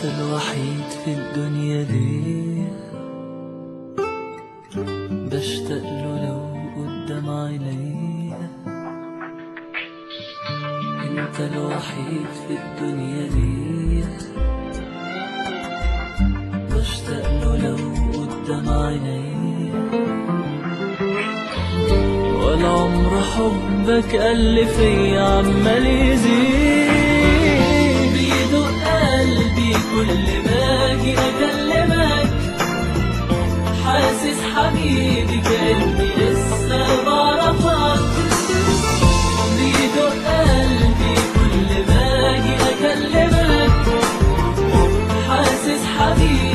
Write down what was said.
الوحيد في الدنيا دي بشتاق له لو قدام عينيا انت الوحيد في الدنيا دي بشتاق له لو قدام عينيا ولا عمر حبك قل فيا عمال يزيد بيدق قلبي كل ما اجي اكلمك حاسس حبيبي كاني لسه بعرفك بيدق قلبي كل ما اجي اكلمك حاسس حبيبي